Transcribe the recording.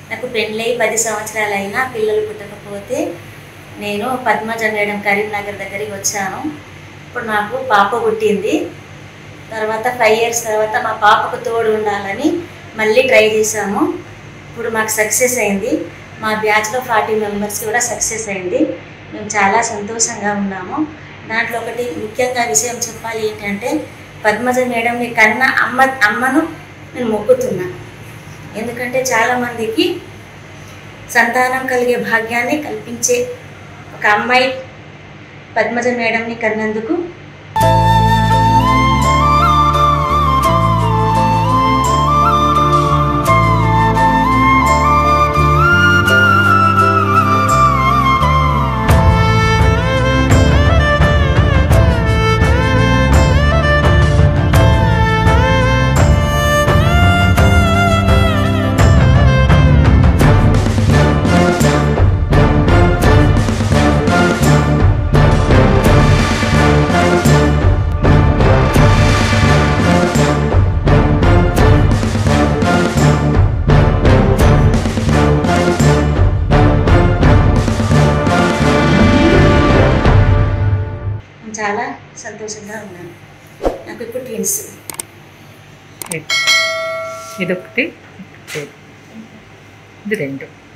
నాకు పెళ్ళై పది సంవత్సరాలు అయినా పిల్లలు పుట్టకపోతే నేను పద్మజ మేడం కరీంనగర్ దగ్గరికి వచ్చాను ఇప్పుడు నాకు పాప పుట్టింది తర్వాత ఫైవ్ ఇయర్స్ తర్వాత మా పాపకు తోడు ఉండాలని మళ్ళీ ట్రై చేశాము ఇప్పుడు మాకు సక్సెస్ అయింది మా బ్యాచ్లో ఫార్టీ మెంబర్స్ కూడా సక్సెస్ అయింది మేము చాలా సంతోషంగా ఉన్నాము దాంట్లో ఒకటి ముఖ్యంగా విషయం చెప్పాలి ఏంటంటే పద్మజ మేడంని కన్నా అమ్మ అమ్మను నేను మొక్కుతున్నా ఎందుకంటే చాలామందికి సంతానం కలిగే భాగ్యాన్ని కల్పించే ఒక అమ్మాయి పద్మజ మేడంని కన్నందుకు నేను చాలా సంతోషంగా ఉన్నాను నాకు ఇప్పుడు ట్విన్స్ ఇదొకటి ఇది రెండు